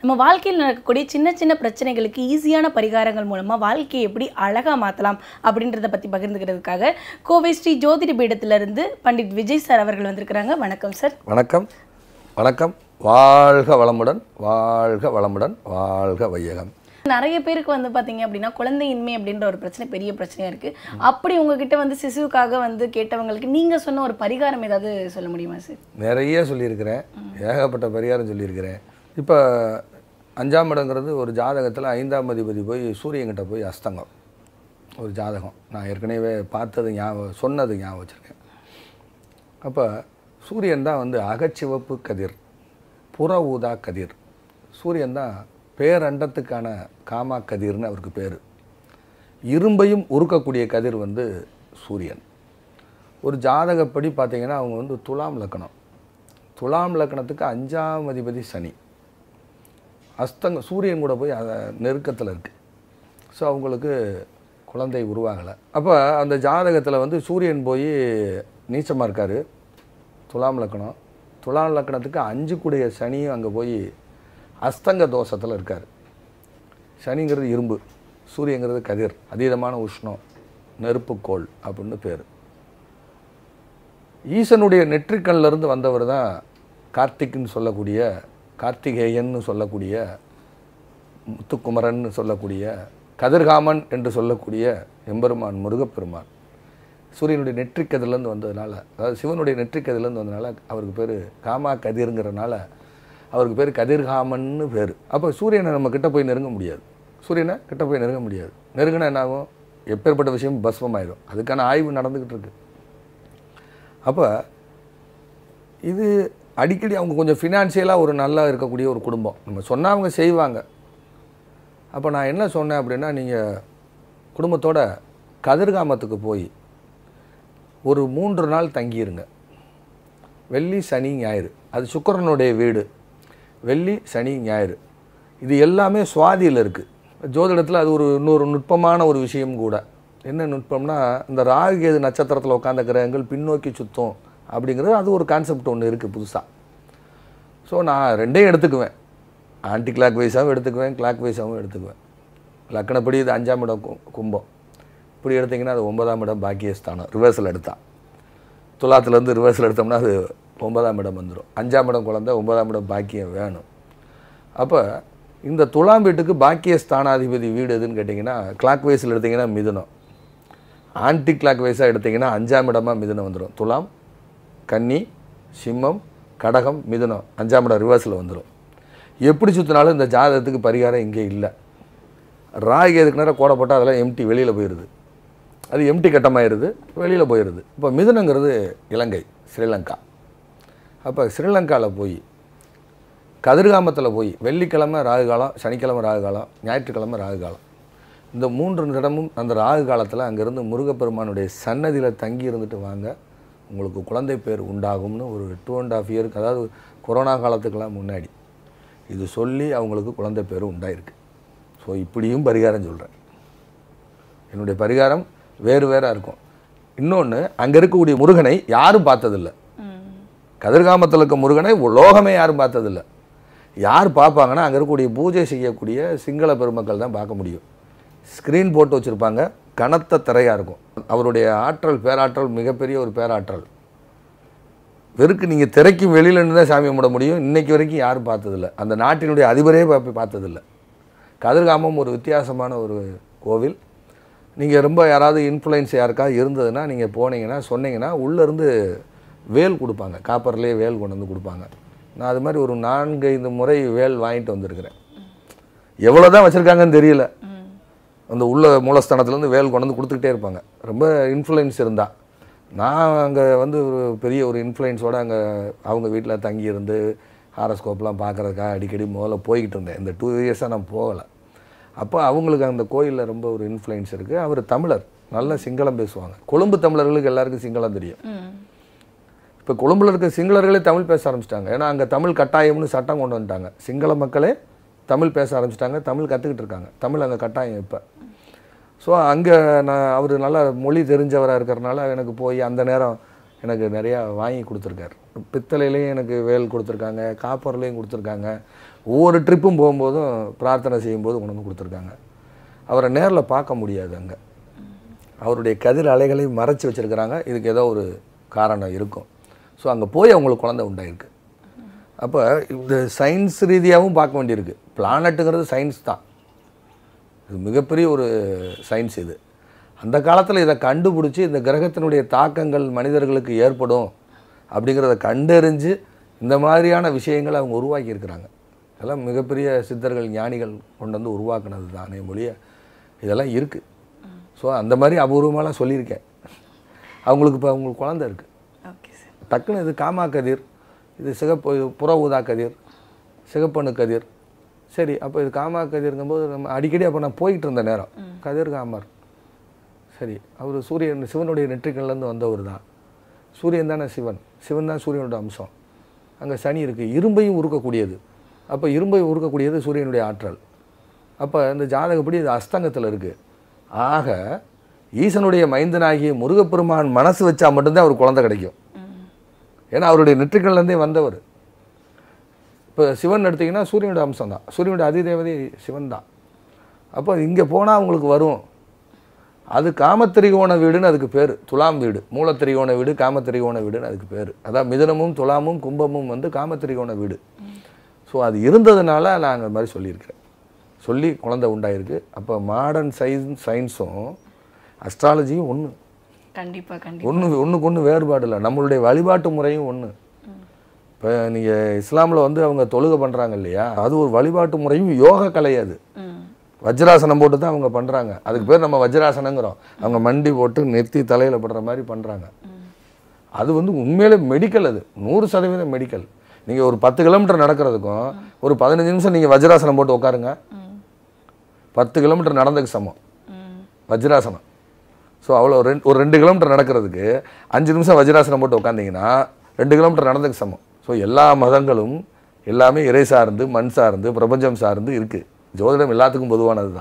நம்ம வாழ்க்கையில் நடக்கக்கூடிய சின்ன சின்ன பிரச்சனைகளுக்கு ஈஸியான பரிகாரங்கள் மூலமாக வாழ்க்கையை எப்படி அழகாக மாற்றலாம் அப்படின்றத பற்றி பகிர்ந்துக்கிறதுக்காக கோவை ஸ்ரீ ஜோதிட பீடத்திலிருந்து பண்டிட் விஜய் சார் அவர்கள் வந்திருக்கிறாங்க வணக்கம் சார் வணக்கம் வணக்கம் வாழ்க வளமுடன் வாழ்க வளமுடன் வாழ்க வையகம் நிறைய பேருக்கு வந்து பார்த்தீங்க அப்படின்னா குழந்தையின்மை அப்படின்ற ஒரு பிரச்சனை பெரிய பிரச்சனையாக இருக்குது அப்படி உங்ககிட்ட வந்து சிசுவுக்காக வந்து கேட்டவங்களுக்கு நீங்கள் சொன்ன ஒரு பரிகாரம் ஏதாவது சொல்ல முடியுமா சார் நிறைய சொல்லியிருக்கிறேன் ஏகப்பட்ட பரிகாரம் சொல்லியிருக்கிறேன் இப்போ அஞ்சாம் இடங்கிறது ஒரு ஜாதகத்தில் ஐந்தாம் அதிபதி போய் சூரியன்கிட்ட போய் அஸ்தங்கம் ஒரு ஜாதகம் நான் ஏற்கனவே பார்த்தது ஞாபகம் சொன்னது ஞாபகம் வச்சுருக்கேன் அப்போ சூரியன் தான் வந்து அகச்சிவப்பு கதிர் புற ஊதா கதிர் சூரியன் தான் பேரண்டத்துக்கான காமா கதிர்னு அவருக்கு பேர் இரும்பையும் உருக்கக்கூடிய கதிர் வந்து சூரியன் ஒரு ஜாதகப்படி பார்த்தீங்கன்னா அவங்க வந்து துலாம் லக்கணம் துலாம் லக்கணத்துக்கு அஞ்சாம் அதிபதி சனி அஸ்தங்க சூரியன் கூட போய் அதை நெருக்கத்தில் இருக்குது ஸோ அவங்களுக்கு குழந்தை உருவாகலை அப்போ அந்த ஜாதகத்தில் வந்து சூரியன் போய் நீச்சமாக இருக்கார் துலாம் லக்கணம் துலாம் லக்கணத்துக்கு அஞ்சு கூடிய சனியும் அங்கே போய் அஸ்தங்க தோஷத்தில் இருக்கார் சனிங்கிறது இரும்பு சூரியங்கிறது கதிர் அதீதமான உஷ்ணம் நெருப்புக்கோள் அப்படின்னு பேர் ஈசனுடைய நெற்றிக்கண்ல இருந்து வந்தவர் தான் கார்த்திக்னு சொல்லக்கூடிய கார்த்திகேயன்னு சொல்லக்கூடிய முத்துக்குமரன் சொல்லக்கூடிய கதிர்காமன் என்று சொல்லக்கூடிய எம்பெருமான் முருகப்பெருமான் சூரியனுடைய நெற்றிக்கதிலேருந்து வந்ததுனால அதாவது சிவனுடைய நெற்றிக்கதிலேருந்து வந்ததுனால அவருக்கு பேர் காமா கதிருங்கிறனால அவருக்கு பேர் கதிர்காமன்னு பேர் அப்போ சூரியனை நம்ம கிட்ட போய் நெருங்க முடியாது சூரியனை கிட்ட போய் நெருங்க முடியாது நெருங்கினா என்ன ஆகும் எப்பேற்பட்ட விஷயம் பஸ்மமாயிடும் அதுக்கான ஆய்வு நடந்துக்கிட்டு இருக்கு அப்போ இது அடிக்கடி அவங்க கொஞ்சம் ஃபினான்ஷியலாக ஒரு நல்லா இருக்கக்கூடிய ஒரு குடும்பம் நம்ம சொன்னால் அவங்க செய்வாங்க அப்போ நான் என்ன சொன்னேன் அப்படின்னா நீங்கள் குடும்பத்தோட கதிர்காமத்துக்கு போய் ஒரு மூன்று நாள் தங்கியிருங்க வெள்ளி சனி ஞாயிறு அது சுக்கிரனுடைய வீடு வெள்ளி சனி ஞாயிறு இது எல்லாமே சுவாதியில் இருக்குது ஜோதிடத்தில் அது ஒரு இன்னொரு நுட்பமான ஒரு விஷயம் கூட என்ன நுட்பம்னா இந்த ராகு கேது நட்சத்திரத்தில் உட்காந்த கிரகங்கள் பின்னோக்கி சுத்தம் அப்படிங்கிறது அது ஒரு கான்செப்ட் ஒன்று இருக்குது புதுசாக ஸோ நான் ரெண்டையும் எடுத்துக்குவேன் ஆன்டி கிளாக் வைஸாகவும் எடுத்துக்குவேன் கிளாக் வைஸாகவும் எடுத்துக்குவேன் லக்கணப்படி இது அஞ்சாம் இடம் கு- கும்பம் இப்படி எடுத்தீங்கன்னா அது ஒன்பதாம் இடம் பாக்கியஸ்தானம் ரிவர்ஸில் எடுத்தா துலாத்துலேருந்து ரிவர்ஸில் எடுத்தோம்னா அது ஒன்பதாம் இடம் வந்துடும் அஞ்சாம் இடம் குழந்தை ஒன்பதாம் இடம் பாக்கியம் வேணும் அப்போ இந்த துலாம் வீட்டுக்கு பாக்கிய ஸ்தானாதிபதி வீடு எதுன்னு கேட்டிங்கன்னா கிளாக் வைஸில் எடுத்தீங்கன்னா மிதுனம் ஆன்டி கிளாக் வைஸாக எடுத்தீங்கன்னா அஞ்சாம் இடமா மிதுனம் வந்துடும் துலாம் கன்னி சிம்மம் கடகம் மிதுனம் அஞ்சாம் இடம் ரிவர்ஸில் வந்துடும் எப்படி சுற்றினாலும் இந்த ஜாதகத்துக்கு பரிகாரம் இங்கே இல்லை ராகு எதுக்கு நேரம் கோடை போட்டால் அதெல்லாம் எம்டி வெளியில் போயிடுது அது எம்டி கட்டமாயிருது வெளியில் போயிடுது இப்போ மிதுனங்கிறது இலங்கை ஸ்ரீலங்கா அப்போ ஸ்ரீலங்காவில் போய் கதிர்காமத்தில் போய் வெள்ளிக்கிழமை ராகு காலம் சனிக்கிழமை ராகு காலம் ஞாயிற்றுக்கிழமை ராகு காலம் இந்த மூன்று இடமும் அந்த ராகு காலத்தில் அங்கேருந்து முருகப்பெருமானுடைய சன்னதியில் தங்கி இருந்துட்டு வாங்க உங்களுக்கு குழந்தை பேர் உண்டாகும்னு ஒரு டூ அண்ட் ஆஃப் இயருக்கு அதாவது கொரோனா காலத்துக்கெல்லாம் முன்னாடி இது சொல்லி அவங்களுக்கு குழந்தை பேர் உண்டாயிருக்கு ஸோ இப்படியும் பரிகாரம் சொல்கிறேன் என்னுடைய பரிகாரம் வேறு வேறாக இருக்கும் இன்னொன்று அங்கே இருக்கக்கூடிய முருகனை யாரும் பார்த்ததில்ல கதிர்காமத்தில் இருக்க முருகனை லோகமே யாரும் பார்த்ததில்ல யார் பார்ப்பாங்கன்னா அங்கே இருக்கக்கூடிய பூஜை செய்யக்கூடிய சிங்கள பெருமக்கள் தான் பார்க்க முடியும் ஸ்க்ரீன் போட்டு வச்சுருப்பாங்க கனத்த திரையாக இருக்கும் அவருடைய ஆற்றல் பேராற்றல் மிகப்பெரிய ஒரு பேராற்றல் வெறுக்கு நீங்கள் திரைக்கு வெளியில இருந்து தான் சாமி கும்பிட முடியும் இன்னைக்கு வரைக்கும் யாரும் பார்த்ததில்ல அந்த நாட்டினுடைய அதிபரே போய் பார்த்ததில்ல கதிர்காமம் ஒரு வித்தியாசமான ஒரு கோவில் நீங்கள் ரொம்ப யாராவது இன்ஃப்ளூயன்ஸ் யாருக்காவது இருந்ததுன்னா நீங்கள் போனீங்கன்னா சொன்னீங்கன்னா உள்ளேருந்து வேல் கொடுப்பாங்க காப்பர்லேயே வேல் கொண்டு வந்து கொடுப்பாங்க நான் அது மாதிரி ஒரு நான்கு ஐந்து முறை வேல் வாங்கிட்டு வந்திருக்கிறேன் எவ்வளோ தான் வச்சுருக்காங்கன்னு தெரியல அந்த உள்ள மூலஸ்தானத்துலேருந்து வேல் கொண்டு வந்து கொடுத்துக்கிட்டே இருப்பாங்க ரொம்ப இன்ஃப்ளூயன்ஸ் இருந்தா நான் அங்கே வந்து ஒரு பெரிய ஒரு இன்ஃப்ளூயன்ஸோடு அங்கே அவங்க வீட்டில் தங்கி இருந்து ஹாரஸ்கோப்லாம் பார்க்குறதுக்காக அடிக்கடி முதல்ல போய்கிட்டு இருந்தேன் இந்த டூ இயர்ஸாக நான் போகலை அப்போ அவங்களுக்கு அந்த கோயிலில் ரொம்ப ஒரு இன்ஃப்ளூயன்ஸ் இருக்குது அவர் தமிழர் நல்ல சிங்களம் பேசுவாங்க கொழும்பு தமிழர்களுக்கு எல்லாருக்கும் சிங்களம் தெரியும் இப்போ கொழும்புல இருக்க சிங்களர்களே தமிழ் பேச ஆரம்பிச்சிட்டாங்க ஏன்னா அங்கே தமிழ் கட்டாயம்னு சட்டம் கொண்டு வந்துட்டாங்க சிங்கள மக்களே தமிழ் பேச ஆரம்பிச்சிட்டாங்க தமிழ் கற்றுக்கிட்டு இருக்காங்க தமிழ் அங்கே கட்டாயம் இப்போ ஸோ அங்கே நான் அவர் நல்ல மொழி தெரிஞ்சவராக இருக்கிறனால எனக்கு போய் அந்த நேரம் எனக்கு நிறையா வாங்கி கொடுத்துருக்காரு பித்தளையிலையும் எனக்கு வேல் கொடுத்துருக்காங்க காப்பர்லேயும் கொடுத்துருக்காங்க ஒவ்வொரு ட்ரிப்பும் போகும்போதும் பிரார்த்தனை செய்யும்போது கொண்டு வந்து கொடுத்துருக்காங்க அவரை நேரில் பார்க்க முடியாது அங்கே அவருடைய கதிர் அலைகளை மறைச்சி வச்சிருக்கிறாங்க இதுக்கு ஏதோ ஒரு காரணம் இருக்கும் ஸோ அங்கே போய் அவங்களுக்கு குழந்தை உண்டாயிருக்கு அப்போ இந்த சயின்ஸ் ரீதியாகவும் பார்க்க வேண்டியிருக்கு பிளானட்டுங்கிறது சயின்ஸ் தான் இது மிகப்பெரிய ஒரு சயின்ஸ் இது அந்த காலத்தில் இதை கண்டுபிடிச்சி இந்த கிரகத்தினுடைய தாக்கங்கள் மனிதர்களுக்கு ஏற்படும் அப்படிங்கிறத கண்டறிஞ்சு இந்த மாதிரியான விஷயங்களை அவங்க உருவாக்கி இருக்கிறாங்க இதெல்லாம் மிகப்பெரிய சித்தர்கள் ஞானிகள் கொண்டு வந்து உருவாக்குனது தானே மொழிய இதெல்லாம் இருக்குது ஸோ அந்த மாதிரி அபூர்வமாலாம் சொல்லியிருக்கேன் அவங்களுக்கு இப்போ அவங்களுக்கு குழந்தை இருக்குது ஓகே சார் டக்குன்னு இது காமா கதிர் இது சிகப்பு இது புற ஊதா கதிர் சிகப்பணு கதிர் சரி அப்போ இது காமா கதிர்ங்கும்போது நம்ம அடிக்கடி அப்போ நான் போயிட்டு இருந்த நேரம் கதிர் காமர் சரி அவர் சூரியன் சிவனுடைய நெற்றிக்கல்லேருந்து வந்தவர் தான் சூரியன் தானே சிவன் சிவன் தான் சூரியனோட அம்சம் அங்கே சனி இருக்குது இரும்பையும் உருக்கக்கூடியது அப்போ இரும்பை உருக்கக்கூடியது சூரியனுடைய ஆற்றல் அப்போ இந்த ஜாதகப்படி இது அஸ்தங்கத்தில் இருக்குது ஆக ஈசனுடைய மைந்தனாகிய முருகப்பெருமான் மனசு வச்சா மட்டும்தான் அவர் குழந்தை கிடைக்கும் ஏன்னா அவருடைய நெற்றிக்கல்லேருந்தே வந்தவர் இப்போ சிவன் எடுத்தீங்கன்னா சூரியனோட அம்சம் தான் சூரியனோட அதிதேவதை சிவன் தான் அப்போ இங்கே போனால் அவங்களுக்கு வரும் அது காமத்திரிகோண வீடுன்னு அதுக்கு பேர் துலாம் வீடு மூலத்திரிகோண வீடு காமத்திரிகோண வீடுன்னு அதுக்கு பேர் அதான் மிதனமும் துலாமும் கும்பமும் வந்து காமத்திரிகோண வீடு ஸோ அது இருந்ததுனால நான் அந்த மாதிரி சொல்லியிருக்கிறேன் சொல்லி குழந்தை உண்டாயிருக்கு அப்போ மாடர்ன் சயின்ஸ் சயின்ஸும் அஸ்ட்ராலஜியும் ஒன்று கண்டிப்பா கண்டிப்பா ஒன்று ஒன்றுக்கு ஒன்று வேறுபாடு இல்லை நம்மளுடைய வழிபாட்டு முறையும் ஒன்று இப்போ நீங்கள் இஸ்லாமில் வந்து அவங்க தொழுகை பண்ணுறாங்க இல்லையா அது ஒரு வழிபாட்டு முறையும் யோக கலை அது ம் வஜ்ராசனம் போட்டு தான் அவங்க பண்ணுறாங்க அதுக்கு பேர் நம்ம வஜ்ராசனங்கிறோம் அவங்க மண்டி போட்டு நெத்தி தலையில் படுற மாதிரி பண்ணுறாங்க அது வந்து உண்மையிலே மெடிக்கல் அது நூறு சதவீதம் மெடிக்கல் நீங்கள் ஒரு பத்து கிலோமீட்டர் நடக்கிறதுக்கும் ஒரு பதினஞ்சு நிமிஷம் நீங்கள் வஜ்ராசனம் போட்டு உட்காருங்க ம் பத்து கிலோமீட்டர் நடந்ததுக்கு சமம் ம் வஜ்ராசனம் ஸோ அவ்வளோ ரெண்டு ஒரு ரெண்டு கிலோமீட்டர் நடக்கிறதுக்கு அஞ்சு நிமிஷம் வஜ்ராசனம் போட்டு உட்காந்திங்கன்னா ரெண்டு கிலோமீட்டர் நடந்ததுக்கு சமம் ஸோ எல்லா மதங்களும் எல்லாமே இறை சார்ந்து மண் சார்ந்து பிரபஞ்சம் சார்ந்து இருக்குது ஜோதிடம் எல்லாத்துக்கும் பொதுவானது தான்